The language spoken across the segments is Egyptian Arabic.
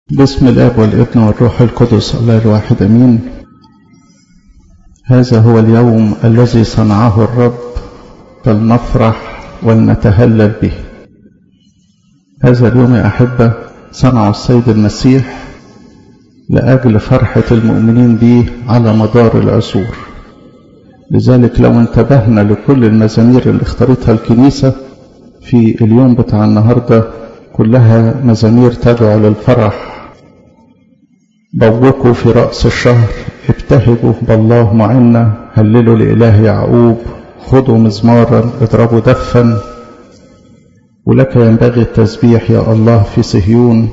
بسم الاب والابن والروح القدس الله الواحد امين هذا هو اليوم الذي صنعه الرب فلنفرح ولنتهلل به هذا اليوم يا احبه صنعه السيد المسيح لاجل فرحه المؤمنين به على مدار العصور لذلك لو انتبهنا لكل المزامير اللي اختارتها الكنيسه في اليوم بتاع النهارده كلها مزامير تدعو للفرح بوقوا في رأس الشهر ابتهجوا بالله معنا هللوا لإله يعقوب خذوا مزمارا اضربوا دفا ولك ينبغي التسبيح يا الله في صهيون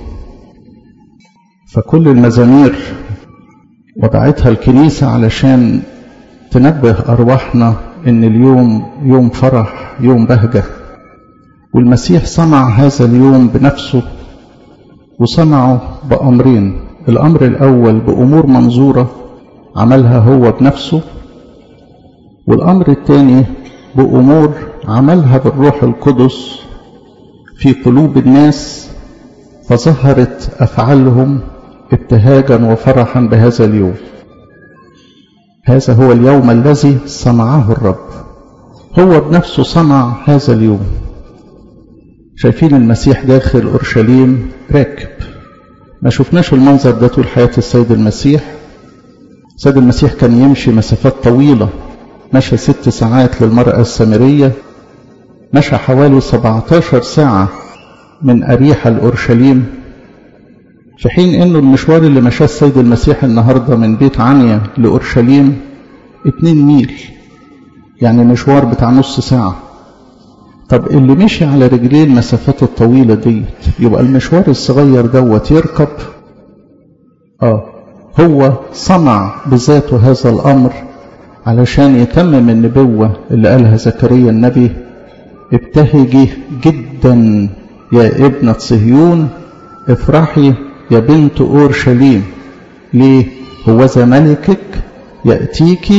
فكل المزامير وضعتها الكنيسة علشان تنبه أرواحنا إن اليوم يوم فرح يوم بهجة والمسيح صنع هذا اليوم بنفسه وصنعه بأمرين الأمر الأول بأمور منظورة عملها هو بنفسه والأمر الثاني بأمور عملها بالروح القدس في قلوب الناس فظهرت أفعالهم ابتهاجا وفرحا بهذا اليوم هذا هو اليوم الذي صنعه الرب هو بنفسه صنع هذا اليوم شايفين المسيح داخل أورشليم راكب ما شفناش المنظر ده طول حياة السيد المسيح السيد المسيح كان يمشي مسافات طويلة مشى ست ساعات للمرأة السامرية مشى حوالي 17 ساعة من أريحة لأورشليم في حين انه المشوار اللي مشاه السيد المسيح النهاردة من بيت عنيا لأورشليم 2 ميل يعني مشوار بتاع نص ساعة طب اللي مشي على رجليه المسافات الطويلة دي يبقى المشوار الصغير دوت يركب اه هو صنع بذاته هذا الأمر علشان يتمم النبوة اللي قالها زكريا النبي ابتهجي جدا يا ابنة صهيون افرحي يا بنت أورشليم ليه هو ذا ملكك يأتيك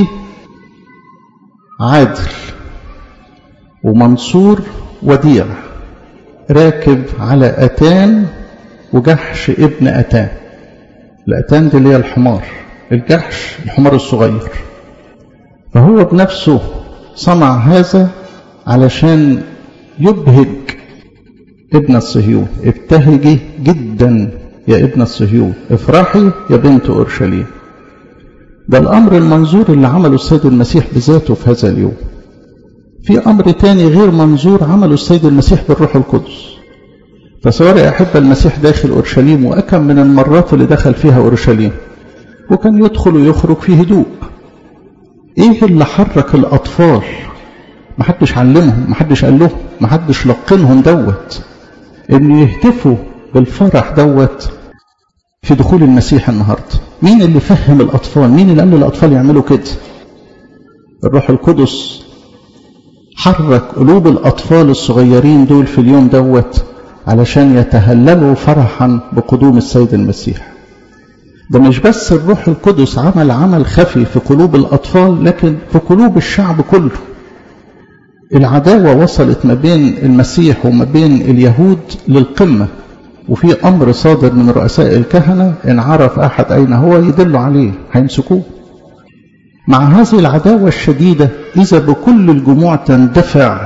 عادل ومنصور وديع راكب على أتان وجحش ابن أتان الأتان دي اللي هي الحمار الجحش الحمار الصغير فهو بنفسه صنع هذا علشان يبهج ابن الصهيون ابتهجي جدا يا ابن الصهيون افرحي يا بنت أورشليم ده الأمر المنظور اللي عمله السيد المسيح بذاته في هذا اليوم في أمر تاني غير منظور عمله السيد المسيح بالروح القدس فسواء يا أحب المسيح داخل أورشليم وأكم من المرات اللي دخل فيها أورشليم وكان يدخل ويخرج في هدوء إيه اللي حرك الأطفال محدش علمهم محدش قال لهم محدش لقنهم دوت إن يهتفوا بالفرح دوت في دخول المسيح النهاردة مين اللي فهم الأطفال مين اللي قال للأطفال يعملوا كده الروح القدس حرك قلوب الأطفال الصغيرين دول في اليوم دوت علشان يتهللوا فرحا بقدوم السيد المسيح ده مش بس الروح القدس عمل عمل خفي في قلوب الأطفال لكن في قلوب الشعب كله العداوة وصلت ما بين المسيح وما بين اليهود للقمة وفي أمر صادر من رؤساء الكهنة إن عرف أحد أين هو يدل عليه هيمسكوه مع هذه العداوة الشديدة إذا بكل الجموع تندفع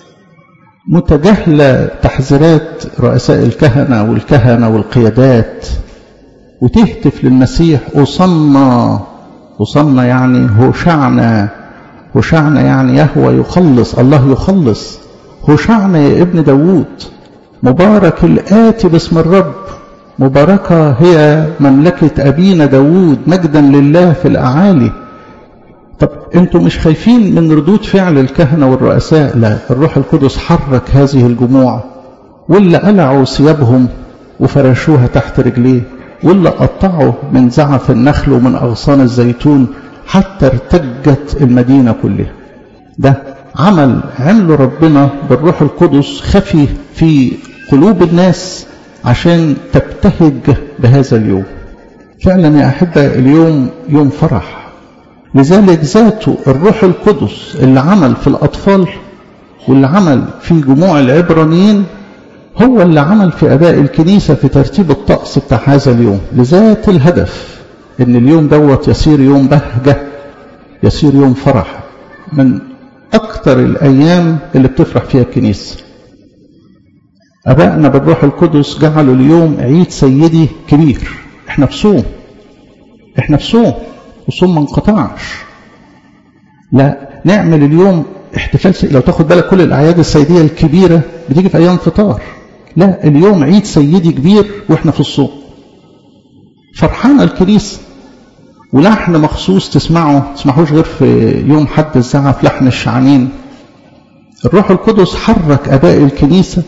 متجاهلة تحذيرات رؤساء الكهنة والكهنة والقيادات وتهتف للمسيح أصنى أصنى يعني هوشعنا هوشعنا يعني يهوى يخلص الله يخلص هوشعنا يا ابن داوود مبارك الآتي باسم الرب مباركة هي مملكة أبينا داوود مجدا لله في الأعالي طب انتوا مش خايفين من ردود فعل الكهنة والرؤساء لا الروح القدس حرك هذه الجموع واللي قلعوا ثيابهم وفرشوها تحت رجليه واللي قطعوا من زعف النخل ومن أغصان الزيتون حتى ارتجت المدينة كلها ده عمل عمله ربنا بالروح القدس خفي في قلوب الناس عشان تبتهج بهذا اليوم فعلا يا أحبة اليوم يوم فرح لذلك ذاته الروح القدس اللي عمل في الأطفال واللي عمل في جموع العبرانيين هو اللي عمل في اباء الكنيسه في ترتيب الطقس بتاع هذا اليوم لذات الهدف ان اليوم دوت يصير يوم بهجه يصير يوم فرح من اكتر الايام اللي بتفرح فيها الكنيسه ابائنا بالروح القدس جعلوا اليوم عيد سيدي كبير احنا في صوم احنا في صوم وصوم ما انقطعش لا نعمل اليوم احتفال سيدي. لو تاخد بالك كل الاعياد السيديه الكبيره بتيجي في ايام فطار لا اليوم عيد سيدي كبير واحنا في الصوم فرحانه الكنيسه ولحن مخصوص تسمعه تسمعوش غير في يوم حد الزعف لحن الشعانين الروح القدس حرك اباء الكنيسه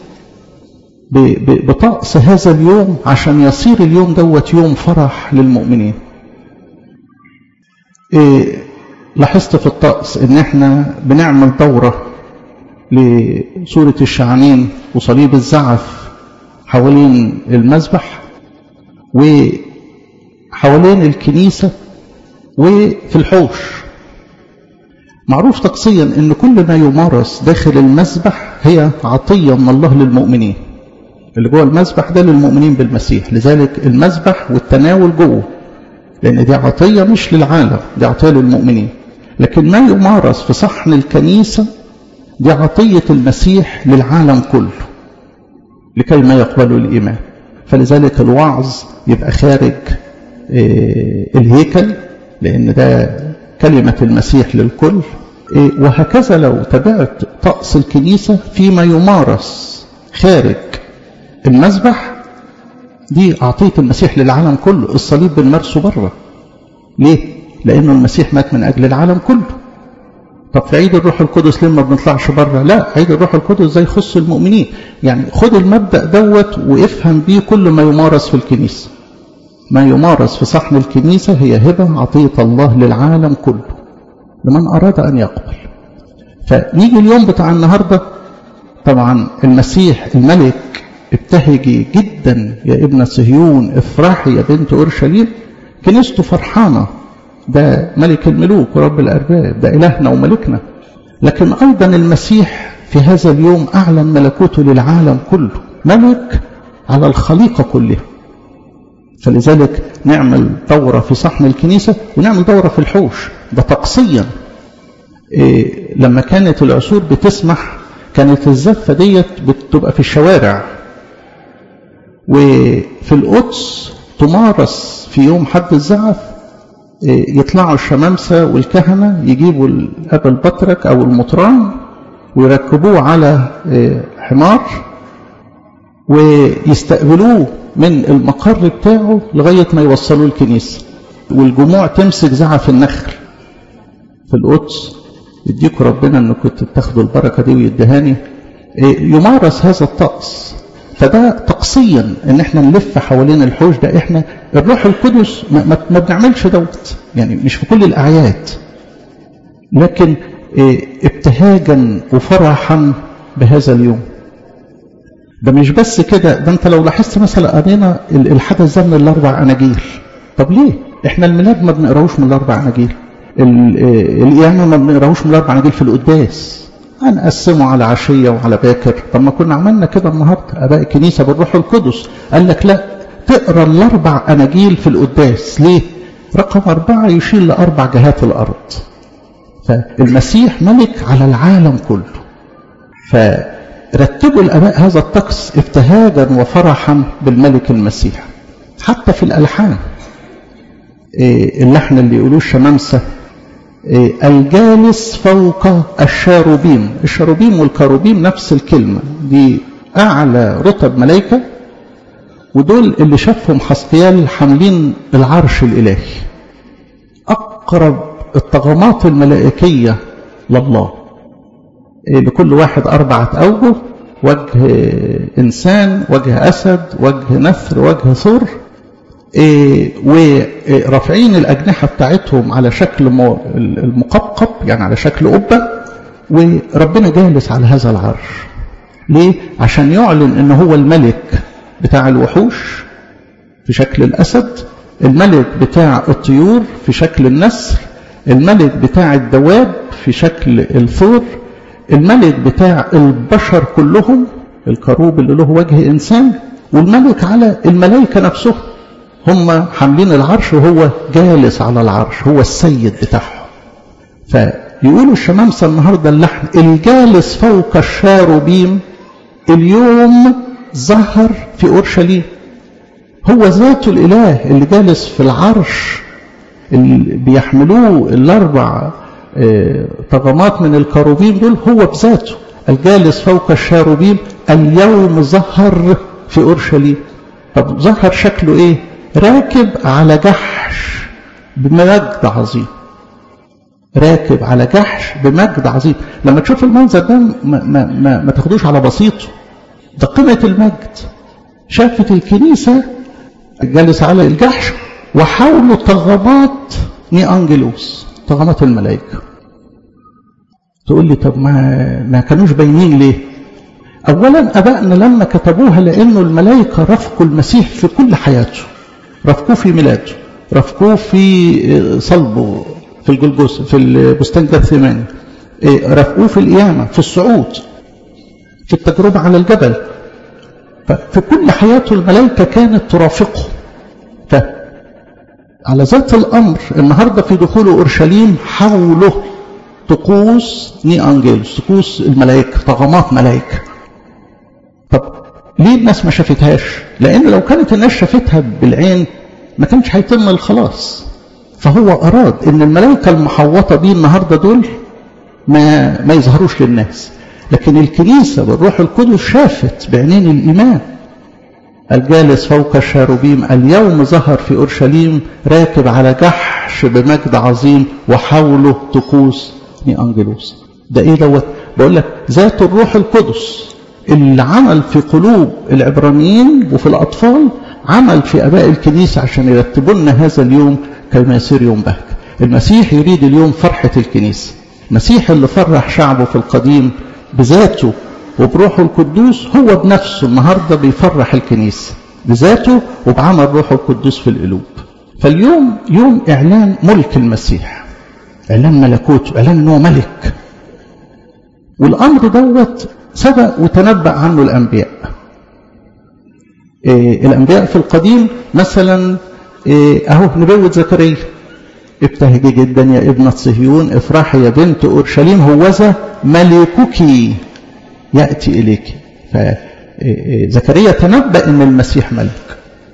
بطقس هذا اليوم عشان يصير اليوم دوت يوم فرح للمؤمنين إيه لاحظت في الطقس ان احنا بنعمل دورة لسورة الشعانين وصليب الزعف حوالين المذبح وحوالين الكنيسة وفي الحوش معروف طقسيا ان كل ما يمارس داخل المذبح هي عطية من الله للمؤمنين اللي جوه المذبح ده للمؤمنين بالمسيح لذلك المذبح والتناول جوه لان دي عطية مش للعالم دي عطية للمؤمنين لكن ما يمارس في صحن الكنيسة دي عطية المسيح للعالم كله لكي ما يقبلوا الإيمان فلذلك الوعظ يبقى خارج الهيكل لأن ده كلمة المسيح للكل وهكذا لو تبعت طقس الكنيسة فيما يمارس خارج المذبح دي عطية المسيح للعالم كله الصليب بنمارسه بره ليه؟ لأنه المسيح مات من أجل العالم كله طب في عيد الروح القدس ليه ما بنطلعش بره لا عيد الروح القدس زي يخص المؤمنين يعني خد المبدأ دوت وافهم بيه كل ما يمارس في الكنيسة ما يمارس في صحن الكنيسة هي هبة عطية الله للعالم كله لمن أراد أن يقبل فنيجي اليوم بتاع النهاردة طبعا المسيح الملك ابتهجي جدا يا ابن صهيون افرحي يا بنت اورشليم كنيسته فرحانه ده ملك الملوك ورب الارباب ده الهنا وملكنا لكن ايضا المسيح في هذا اليوم اعلن ملكوته للعالم كله ملك على الخليقه كلها فلذلك نعمل دوره في صحن الكنيسه ونعمل دوره في الحوش ده طقسيا إيه لما كانت العصور بتسمح كانت الزفه ديت بتبقى في الشوارع وفي القدس تمارس في يوم حد الزعف يطلعوا الشمامسة والكهنة يجيبوا الأب البطرك أو المطران ويركبوه على حمار ويستقبلوه من المقر بتاعه لغاية ما يوصلوه الكنيسة والجموع تمسك زعف النخل في القدس يديكوا ربنا انكم تاخدوا البركة دي ويدهاني يمارس هذا الطقس فده طقسيا ان احنا نلف حوالين الحوش ده احنا الروح القدس ما, ما, ما بنعملش دوت يعني مش في كل الاعياد لكن ابتهاجا وفرحا بهذا اليوم ده مش بس كده ده انت لو لاحظت مثلا قرينا الحدث ده من الاربع اناجيل طب ليه احنا الميلاد ما بنقراهوش من الاربع اناجيل القيامه ما بنقراهوش من الاربع اناجيل في القداس هنقسمه على عشية وعلى باكر طب ما كنا عملنا كده النهاردة أباء الكنيسة بالروح القدس قال لك لا تقرا الأربع أناجيل في القداس ليه؟ رقم أربعة يشير لأربع جهات الأرض فالمسيح ملك على العالم كله فرتبوا الآباء هذا الطقس ابتهاجا وفرحا بالملك المسيح حتى في الألحان اللحن اللي يقولوه الشمامسة الجالس فوق الشاروبيم الشاروبيم والكاروبيم نفس الكلمة دي أعلى رتب ملائكة ودول اللي شافهم حسقيال حاملين العرش الإلهي أقرب الطغمات الملائكية لله لكل واحد أربعة أوجه وجه إنسان وجه أسد وجه نثر وجه ثور ورافعين الأجنحة بتاعتهم على شكل المقبقب يعني على شكل قبة وربنا جالس على هذا العرش ليه؟ عشان يعلن ان هو الملك بتاع الوحوش في شكل الأسد الملك بتاع الطيور في شكل النسر الملك بتاع الدواب في شكل الثور الملك بتاع البشر كلهم الكروب اللي له وجه إنسان والملك على الملائكة نفسهم هم حاملين العرش وهو جالس على العرش هو السيد بتاعهم فيقولوا الشمامسة النهاردة اللحن الجالس فوق الشاروبيم اليوم ظهر في أورشليم هو ذاته الإله اللي جالس في العرش اللي بيحملوه الأربع طغمات من الكروبيم دول هو بذاته الجالس فوق الشاروبيم اليوم ظهر في أورشليم طب ظهر شكله إيه راكب على جحش بمجد عظيم راكب على جحش بمجد عظيم لما تشوف المنظر ده ما, ما, ما, ما تاخدوش على بسيطه ده قمة المجد شافت الكنيسة جالس على الجحش وحوله طغمات ني أنجلوس طغمات الملائكة تقول لي طب ما, ما كانوش باينين ليه أولا أبائنا لما كتبوها لأنه الملائكة رفقوا المسيح في كل حياته رفقوه في ميلاده رفقوه في صلبه في الجلجوس في البستان جثماني رفقوه في القيامة في الصعود في التجربة على الجبل ففي كل حياته الملائكة كانت ترافقه على ذات الأمر النهاردة في دخول أورشليم حوله طقوس ني أنجيلوس طقوس الملائكة طغمات ملائكة طب ليه الناس ما شافتهاش لأن لو كانت الناس شافتها بالعين ما كانش هيتم الخلاص فهو أراد أن الملائكة المحوطة بيه النهاردة دول ما, ما يظهروش للناس لكن الكنيسة بالروح القدس شافت بعينين الإيمان الجالس فوق الشاروبيم اليوم ظهر في أورشليم راكب على جحش بمجد عظيم وحوله طقوس ني أنجلوس ده إيه دوت بقول لك ذات الروح القدس اللي عمل في قلوب العبرانيين وفي الأطفال عمل في أباء الكنيسة عشان يرتبوا لنا هذا اليوم كما يصير يوم بهجة المسيح يريد اليوم فرحة الكنيسة المسيح اللي فرح شعبه في القديم بذاته وبروحه القدوس هو بنفسه النهارده بيفرح الكنيسه بذاته وبعمل روحه القدوس في القلوب فاليوم يوم اعلان ملك المسيح اعلان ملكوته اعلان انه ملك والامر دوت سبق وتنبأ عنه الانبياء إيه الانبياء في القديم مثلا إيه اهو نبوه زكريا ابتهجي جدا يا ابنة صهيون افرحي يا بنت اورشليم هوذا ملكك يأتي إليك فزكريا تنبأ أن المسيح ملك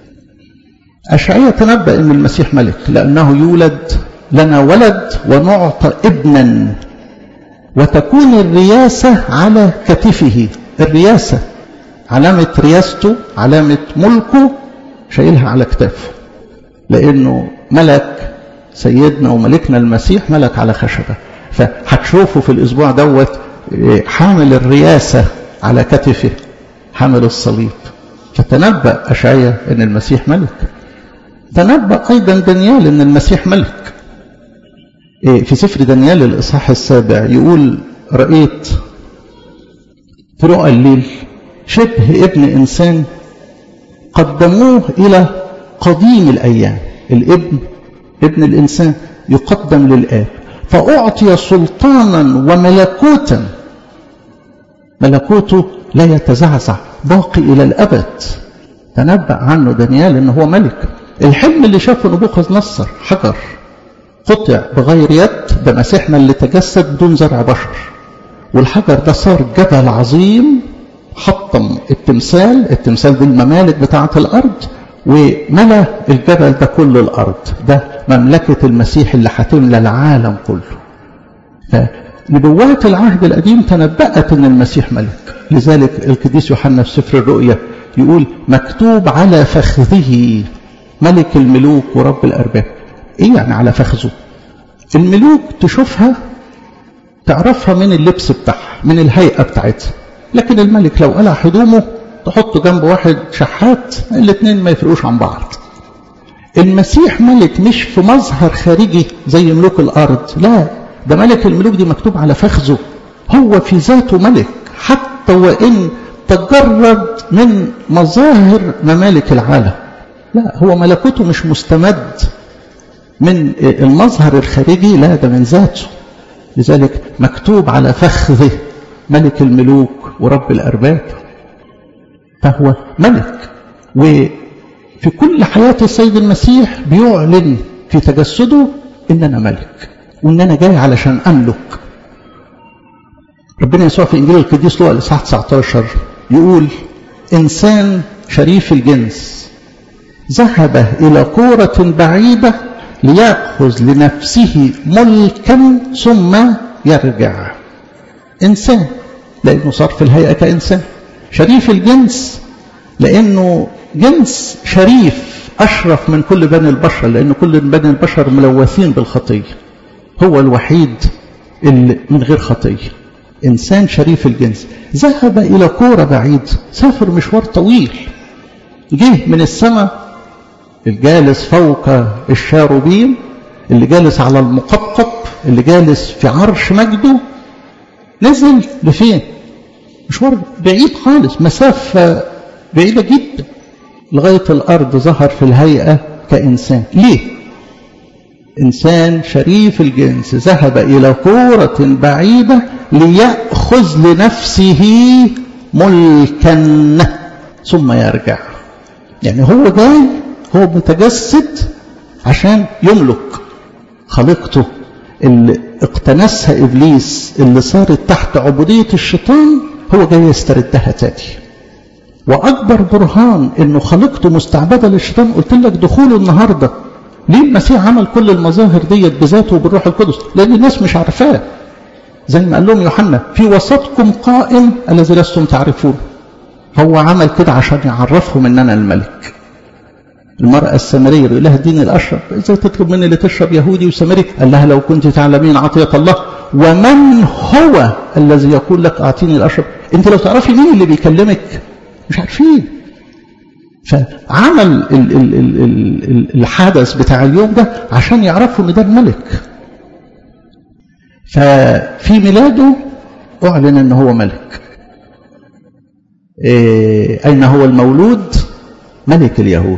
أشعية تنبأ أن المسيح ملك لأنه يولد لنا ولد ونعطى ابنا وتكون الرياسة على كتفه الرياسة علامة رياسته علامة ملكه شايلها على كتافه لأنه ملك سيدنا وملكنا المسيح ملك على خشبة فهتشوفه في الأسبوع دوت حامل الرياسة على كتفه حامل الصليب فتنبأ أشعية أن المسيح ملك تنبأ أيضا دانيال أن المسيح ملك في سفر دانيال الإصحاح السابع يقول رأيت في رؤى الليل شبه ابن إنسان قدموه إلى قديم الأيام الابن ابن الإنسان يقدم للآب فأعطي سلطانا وملكوتا ملكوته لا يتزعزع باقي إلى الأبد تنبأ عنه دانيال أنه هو ملك الحلم اللي شافه نبوخذ نصر حجر قطع بغير يد ده مسيحنا اللي تجسد بدون زرع بشر والحجر ده صار جبل عظيم حطم التمثال التمثال دي الممالك بتاعة الأرض وملا الجبل ده كل الأرض ده مملكة المسيح اللي هتملى العالم كله فنبوات العهد القديم تنبأت أن المسيح ملك لذلك القديس يوحنا في سفر الرؤيا يقول مكتوب على فخذه ملك الملوك ورب الأرباب إيه يعني على فخذه الملوك تشوفها تعرفها من اللبس بتاعها من الهيئة بتاعتها لكن الملك لو قلع هدومه تحطه جنب واحد شحات الاثنين ما يفرقوش عن بعض المسيح ملك مش في مظهر خارجي زي ملوك الارض لا ده ملك الملوك دي مكتوب على فخذه هو في ذاته ملك حتى وان تجرد من مظاهر ممالك العالم لا هو ملكوته مش مستمد من المظهر الخارجي لا ده من ذاته لذلك مكتوب على فخذه ملك الملوك ورب الأرباب فهو ملك وفي كل حياة السيد المسيح بيعلن في تجسده ان انا ملك وان انا جاي علشان املك ربنا يسوع في انجيل القديس لوقا الاصحاح 19 يقول انسان شريف الجنس ذهب الى كوره بعيده لياخذ لنفسه ملكا ثم يرجع انسان لانه صار في الهيئه كانسان شريف الجنس لانه جنس شريف اشرف من كل بني البشر لان كل بني البشر ملوثين بالخطيه هو الوحيد اللي من غير خطيه إنسان شريف الجنس ذهب إلى كورة بعيد سافر مشوار طويل جه من السماء الجالس فوق الشاروبين اللي جالس على المقبقب اللي جالس في عرش مجده نزل لفين مشوار بعيد خالص مسافة بعيدة جدا لغاية الأرض ظهر في الهيئة كإنسان ليه إنسان شريف الجنس ذهب إلى كورة بعيدة ليأخذ لنفسه ملكا ثم يرجع يعني هو جاي هو متجسد عشان يملك خليقته اللي اقتنسها إبليس اللي صارت تحت عبودية الشيطان هو جاي يستردها تاني وأكبر برهان إنه خليقته مستعبدة للشيطان قلت لك دخوله النهاردة ليه المسيح عمل كل المظاهر ديت بذاته وبالروح القدس لأن الناس مش عارفاه زي ما قال لهم يوحنا في وسطكم قائم الذي لستم تعرفون هو عمل كده عشان يعرفهم ان انا الملك المرأة السامرية يقول لها اديني الأشرب ازاي تطلب مني لتشرب يهودي وسامري قال لها لو كنت تعلمين عطية الله ومن هو الذي يقول لك اعطيني الأشرب انت لو تعرفي مين اللي بيكلمك مش عارفين فعمل ال ال ال ال الحدث بتاع اليوم ده عشان يعرفوا ان ده الملك ففي ميلاده أعلن أنه هو ملك إيه أين هو المولود ملك اليهود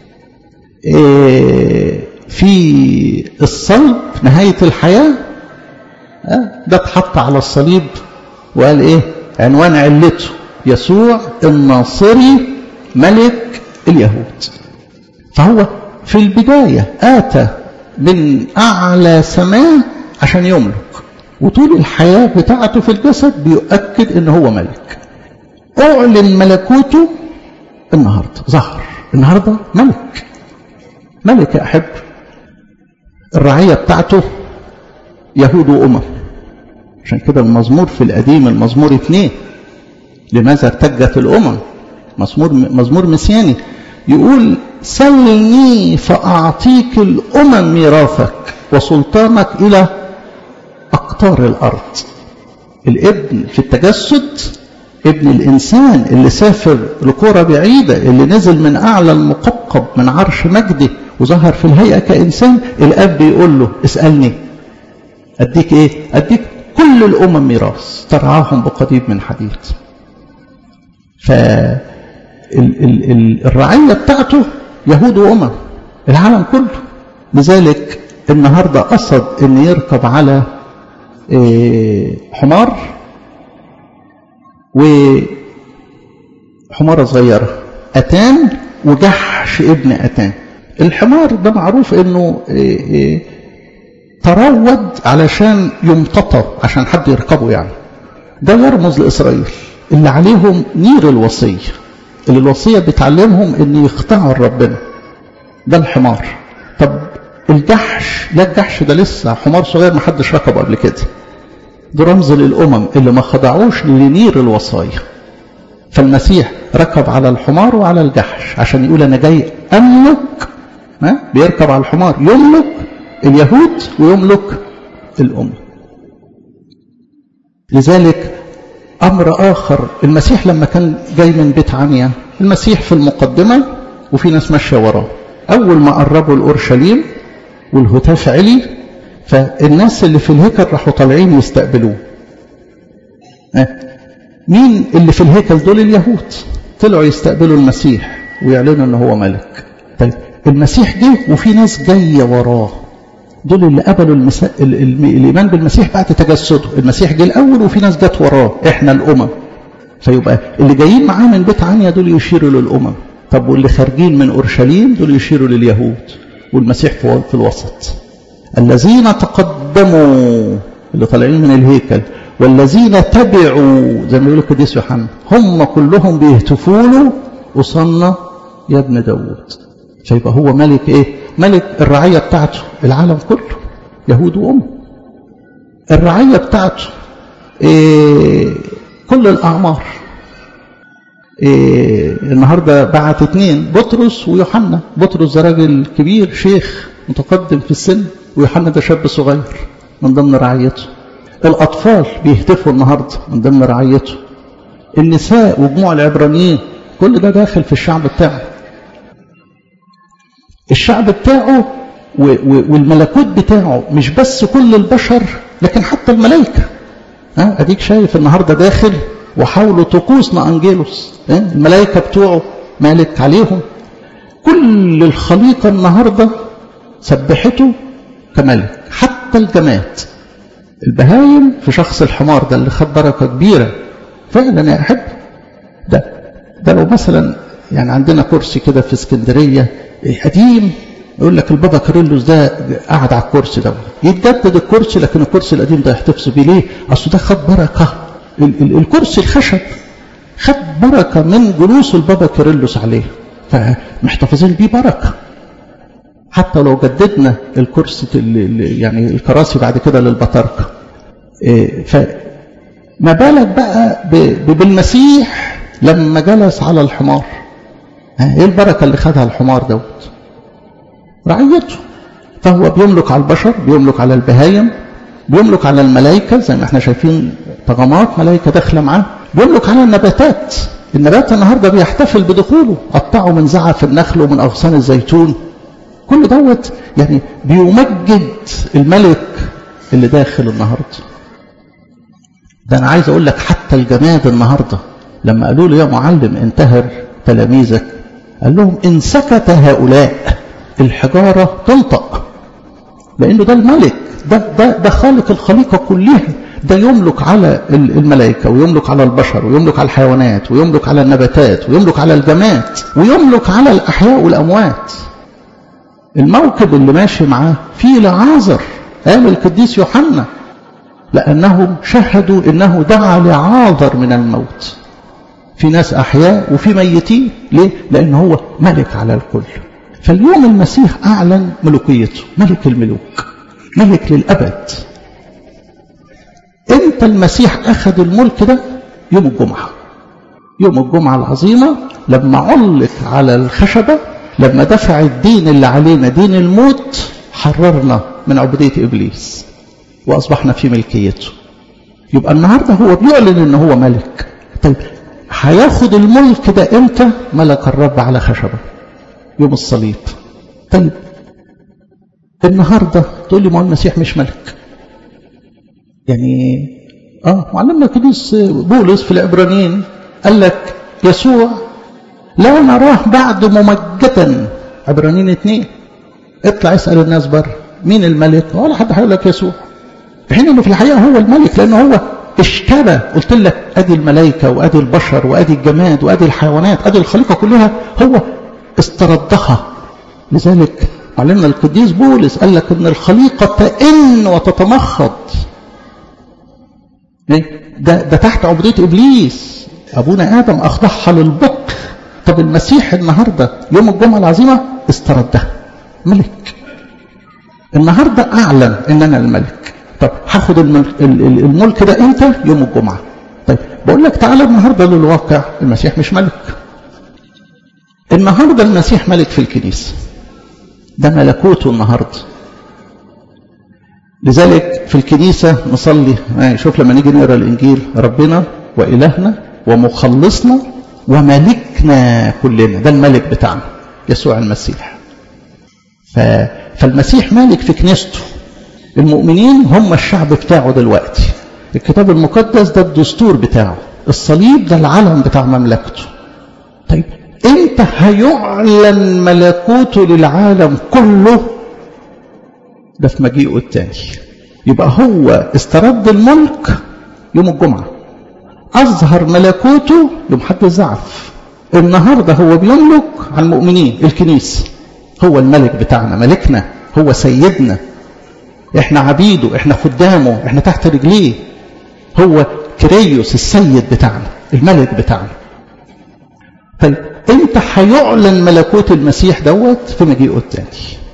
إيه في الصلب نهاية الحياة ده اتحط على الصليب وقال ايه عنوان علته يسوع الناصري ملك اليهود فهو في البداية آتى من أعلى سماء عشان يملك وطول الحياة بتاعته في الجسد بيؤكد ان هو ملك اعلن ملكوته النهاردة ظهر النهاردة ملك ملك يا أحب الرعية بتاعته يهود وأمم عشان كده المزمور في القديم المزمور اثنين لماذا ارتجت الأمم مزمور مزمور مسياني يقول سلني فأعطيك الأمم ميراثك وسلطانك إلى أقطار الأرض الابن في التجسد ابن الإنسان اللي سافر لقرى بعيدة اللي نزل من أعلى المقبقب من عرش مجده وظهر في الهيئة كإنسان الأب بيقول له اسألني أديك إيه أديك كل الأمم ميراث ترعاهم بقضيب من حديد فالرعية بتاعته يهود وأمم العالم كله لذلك النهاردة قصد أن يركب على حمار وحمارة صغيرة أتان وجحش ابن أتان الحمار ده معروف انه تروض علشان يمتطى عشان حد يركبه يعني ده يرمز لإسرائيل اللي عليهم نير الوصية اللي الوصية بتعلمهم ان يخضعوا لربنا ده الحمار طب الجحش لا الجحش ده لسه حمار صغير ما حدش ركبه قبل كده ده رمز للأمم اللي ما خضعوش لنير الوصايا فالمسيح ركب على الحمار وعلى الجحش عشان يقول أنا جاي أملك ما بيركب على الحمار يملك اليهود ويملك الأمة لذلك أمر آخر المسيح لما كان جاي من بيت عنيا المسيح في المقدمة وفي ناس ماشية وراه أول ما قربوا الأورشليم والهتاف علي فالناس اللي في الهيكل راحوا طالعين يستقبلوه أه. مين اللي في الهيكل دول اليهود طلعوا يستقبلوا المسيح ويعلنوا ان هو ملك طيب المسيح جه وفي ناس جايه وراه دول اللي قبلوا المسا... ال... ال... الايمان بالمسيح بعد تجسده المسيح جه الاول وفي ناس جت وراه احنا الامم فيبقى اللي جايين معاه من بيت عنيا دول يشيروا للأمم طب واللي خارجين من أورشليم دول يشيروا لليهود والمسيح في الوسط الذين تقدموا اللي طالعين من الهيكل والذين تبعوا زي ما بيقول القديس يوحنا هم كلهم بيهتفوا له وصلنا يا ابن داوود فيبقى هو ملك ايه ملك الرعية بتاعته العالم كله يهود وأم الرعية بتاعته إيه كل الأعمار إيه النهاردة بعت اتنين بطرس ويوحنا بطرس ده راجل كبير شيخ متقدم في السن ويوحنا ده شاب صغير من ضمن رعيته الأطفال بيهتفوا النهاردة من ضمن رعيته النساء وجموع العبرانيين كل ده داخل في الشعب بتاعه الشعب بتاعه والملكوت بتاعه مش بس كل البشر لكن حتى الملائكة ها اديك شايف النهارده داخل وحاولوا طقوسنا انجيلوس الملائكة بتوعه مالك عليهم كل الخليقة النهارده سبحته كملك حتى الجماد البهايم في شخص الحمار ده اللي خد بركة كبيرة فعلا يا أحب ده ده لو مثلا يعني عندنا كرسي كده في اسكندرية قديم يقول لك البابا كاريلوس ده قعد على الكرسي ده يتجدد الكرسي لكن الكرسي القديم ده يحتفظوا بيه ليه؟ اصل ده خد بركه ال ال الكرسي الخشب خد بركه من جلوس البابا كاريلوس عليه فمحتفظين بيه بركه حتى لو جددنا الكرسي يعني الكراسي بعد كده للبطاركه إيه فما بالك بقى بالمسيح لما جلس على الحمار ايه البركه اللي خدها الحمار دوت رعيته فهو بيملك على البشر بيملك على البهايم بيملك على الملائكة زي ما احنا شايفين طغمات ملائكة داخلة معاه بيملك على النباتات النبات النهاردة بيحتفل بدخوله قطعوا من زعف النخل ومن أغصان الزيتون كل دوت يعني بيمجد الملك اللي داخل النهاردة ده أنا عايز أقول لك حتى الجماد النهاردة لما قالوا له يا معلم انتهر تلاميذك قال لهم إن سكت هؤلاء الحجارة تنطق لأنه ده الملك ده, ده, ده خالق الخليقة كلها ده يملك على الملائكة ويملك على البشر ويملك على الحيوانات ويملك على النباتات ويملك على الجماد ويملك على الأحياء والأموات الموكب اللي ماشي معاه فيه لعازر قال القديس يوحنا لأنهم شهدوا إنه دعا لعاذر من الموت في ناس أحياء وفي ميتين ليه؟ لأن هو ملك على الكل فاليوم المسيح أعلن ملوكيته ملك الملوك ملك للأبد امتى المسيح أخذ الملك ده يوم الجمعة يوم الجمعة العظيمة لما علق على الخشبة لما دفع الدين اللي علينا دين الموت حررنا من عبودية إبليس وأصبحنا في ملكيته يبقى النهاردة هو بيعلن إن هو ملك طيب هياخد الملك ده امتى ملك الرب على خشبه يوم الصليب طيب النهاردة تقول لي ما المسيح مش ملك يعني اه معلمنا القديس بولس في العبرانيين قال لك يسوع لا نراه بعد ممجدا عبرانيين اتنين اطلع اسأل الناس بره مين الملك ولا حد هيقول لك يسوع في حين انه في الحقيقة هو الملك لانه هو اشترى قلت لك ادي الملائكة وادي البشر وادي الجماد وادي الحيوانات ادي الخليقة كلها هو استردها لذلك علمنا القديس بولس قال لك ان الخليقة تئن وتتمخض ده, ده تحت عبودية ابليس ابونا ادم اخضعها للبق طب المسيح النهاردة يوم الجمعة العظيمة استردها ملك النهاردة اعلن ان انا الملك طب هاخد الملك ده امتى يوم الجمعة طيب بقول لك تعالى النهاردة للواقع المسيح مش ملك النهاردة المسيح ملك في الكنيسة ده ملكوته النهاردة لذلك في الكنيسة نصلي شوف لما نيجي نقرأ الإنجيل ربنا وإلهنا ومخلصنا وملكنا كلنا ده الملك بتاعنا يسوع المسيح ف... فالمسيح مالك في كنيسته المؤمنين هم الشعب بتاعه دلوقتي الكتاب المقدس ده الدستور بتاعه الصليب ده العلم بتاع مملكته طيب امتى هيعلن ملكوته للعالم كله ده في مجيئه التاني يبقى هو استرد الملك يوم الجمعة أظهر ملكوته يوم حد زعف النهاردة هو بيملك على المؤمنين الكنيسة هو الملك بتاعنا ملكنا هو سيدنا احنا عبيده احنا خدامه احنا تحت رجليه هو كريوس السيد بتاعنا الملك بتاعنا طيب امتى هيعلن ملكوت المسيح دوت في مجيئه التاني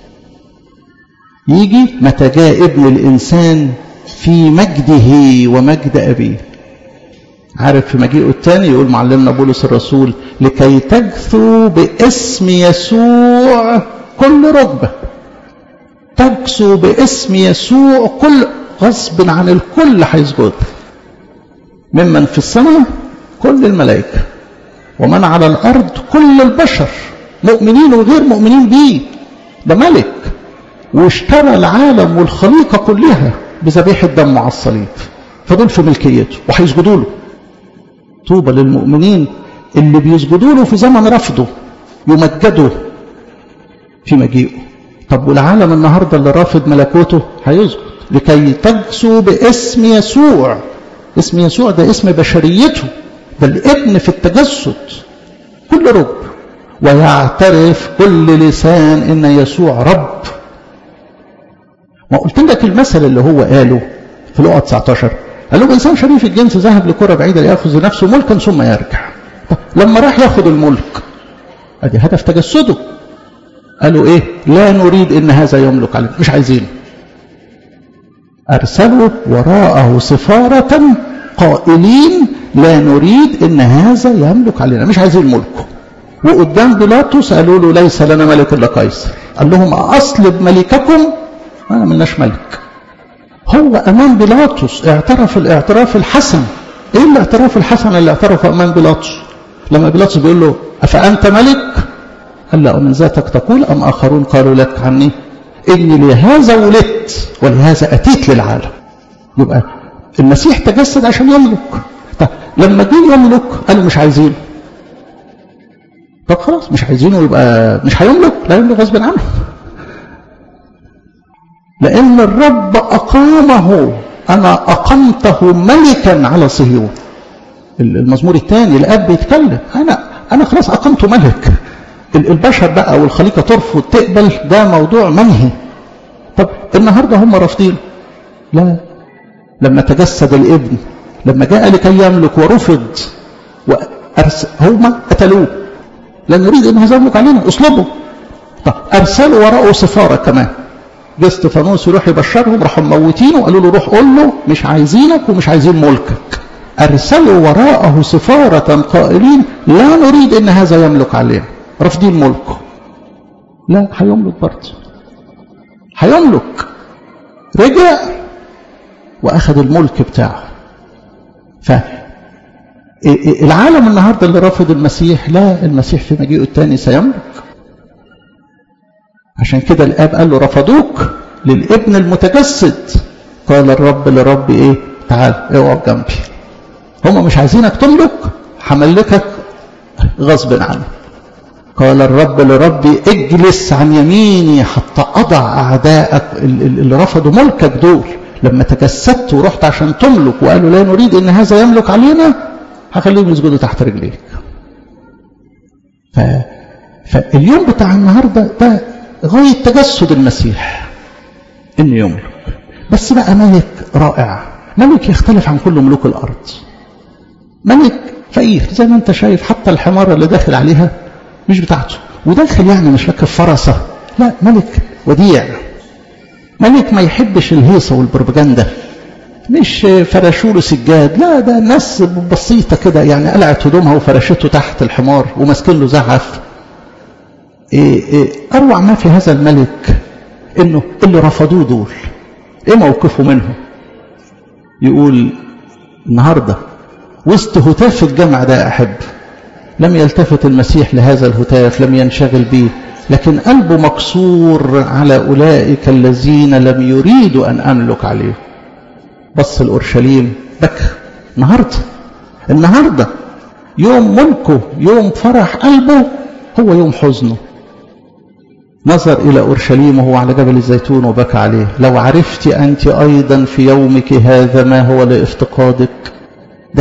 يجي متى جاء ابن الانسان في مجده ومجد ابيه عارف في مجيئه الثاني يقول معلمنا بولس الرسول لكي تجثو باسم يسوع كل ركبه تجثو باسم يسوع كل غصب عن الكل هيسجد ممن في السماء كل الملائكه ومن على الارض كل البشر مؤمنين وغير مؤمنين بيه ده ملك واشترى العالم والخليقه كلها بذبيحه دم على الصليب فدول في ملكيته وهيسجدوا له طوبى للمؤمنين اللي بيسجدوا له في زمن رفضه يمجدوا في مجيئه طب والعالم النهارده اللي رافض ملكوته هيسجد لكي تجسوا باسم يسوع اسم يسوع ده اسم بشريته ده الابن في التجسد كل رب ويعترف كل لسان ان يسوع رب ما قلت لك المثل اللي هو قاله في لقا 19 قال له انسان شريف الجنس ذهب لكره بعيده لياخذ لنفسه ملكا ثم يرجع لما راح ياخذ الملك ادي هدف تجسده قالوا ايه لا نريد ان هذا يملك علينا مش عايزينه ارسلوا وراءه سفاره قائلين لا نريد ان هذا يملك علينا مش عايزين ملكه وقدام بيلاطس قالوا له ليس لنا ملك الا قيصر قال لهم اصلب ملككم ما ملناش ملك هو امام بيلاطس اعترف الاعتراف الحسن ايه الاعتراف الحسن اللي اعترفه امام بيلاطس لما بيلاطس بيقول له افانت ملك قال لا ومن ذاتك تقول ام اخرون قالوا لك عني اني لهذا ولدت ولهذا اتيت للعالم يبقى المسيح تجسد عشان يملك طب لما جه يملك قالوا مش عايزينه طب خلاص مش عايزينه يبقى مش هيملك لا يملك غصب عنه لأن الرب أقامه أنا أقمته ملكا على صهيون المزمور الثاني الأب بيتكلم أنا أنا خلاص أقمته ملك البشر بقى والخليقة ترفض تقبل ده موضوع منهي طب النهاردة هم رافضين لا لما تجسد الابن لما جاء لكي يملك ورفض وأرس هم قتلوه لا نريد ان هذا يملك علينا اصلبوا طب ارسلوا وراءه سفاره كمان جه استفانوس يروح يبشرهم راحوا موتينه وقالوا له روح قول له مش عايزينك ومش عايزين ملكك ارسلوا وراءه سفاره قائلين لا نريد ان هذا يملك علينا رافضين ملكه لا هيملك برضه هيملك رجع واخذ الملك بتاعه ف العالم النهارده اللي رافض المسيح لا المسيح في مجيئه الثاني سيملك عشان كده الاب قال له رفضوك للابن المتجسد قال الرب لرب ايه تعال اقعد جنبي هم مش عايزينك تملك هملكك غصب عنه قال الرب لربي اجلس عن يميني حتى اضع اعدائك اللي رفضوا ملكك دول لما تجسدت ورحت عشان تملك وقالوا لا نريد ان هذا يملك علينا هخليهم يسجدوا تحت رجليك ف... فاليوم بتاع النهارده ده غايه تجسد المسيح انه يملك بس بقى ملك رائع ملك يختلف عن كل ملوك الارض ملك فقير زي ما انت شايف حتى الحماره اللي داخل عليها مش بتاعته وداخل يعني مش راكب فرسه لا ملك وديع ملك ما يحبش الهيصه والبروباجندا مش فرشوله سجاد لا ده ناس بسيطة كده يعني قلعت هدومها وفرشته تحت الحمار وماسكين له زعف إيه إيه أروع ما في هذا الملك إنه اللي رفضوه دول إيه موقفه منهم يقول النهاردة وسط هتاف الجمع ده أحب لم يلتفت المسيح لهذا الهتاف لم ينشغل به لكن قلبه مكسور على أولئك الذين لم يريدوا أن أملك عليهم بص الأورشليم بكى النهاردة النهاردة يوم ملكه يوم فرح قلبه هو يوم حزنه نظر إلى أورشليم وهو على جبل الزيتون وبكى عليه لو عرفت أنت أيضا في يومك هذا ما هو لافتقادك ده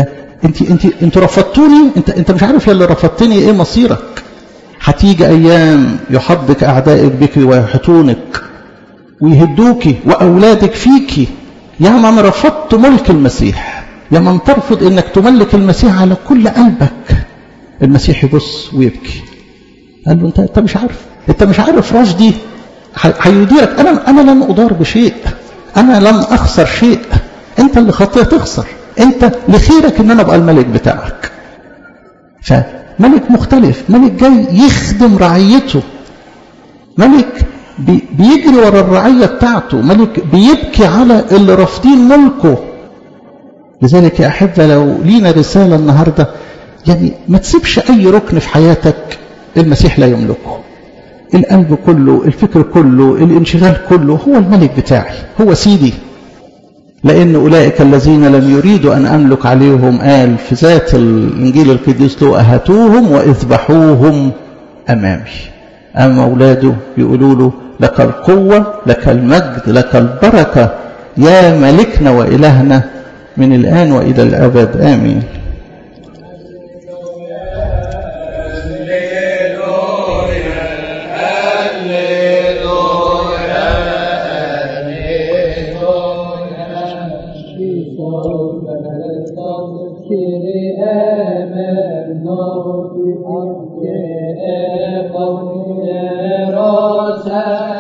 انت انت انتوا رفضتوني انت انت مش عارف يا اللي رفضتني ايه مصيرك هتيجي ايام يحضك اعدائك بك ويحيطونك ويهدوكي واولادك فيكي يا من رفضت ملك المسيح يا من ترفض انك تملك المسيح على كل قلبك المسيح يبص ويبكي قال له انت انت مش عارف انت مش عارف رشدي هيديرك انا انا لن اضار بشيء انا لن اخسر شيء انت اللي خطيه تخسر انت لخيرك ان انا ابقى الملك بتاعك فملك مختلف ملك جاي يخدم رعيته ملك بي بيجري ورا الرعية بتاعته ملك بيبكي على اللي رافضين ملكه لذلك يا أحبة لو لينا رسالة النهاردة يعني ما تسيبش أي ركن في حياتك المسيح لا يملكه القلب كله الفكر كله الانشغال كله هو الملك بتاعي هو سيدي لأن أولئك الذين لم يريدوا أن أملك عليهم قال في ذات الإنجيل القديس له أهاتوهم وإذبحوهم أمامي أما أولاده يقولوا له لك القوة لك المجد لك البركة يا ملكنا وإلهنا من الآن وإلى الأبد آمين Rosa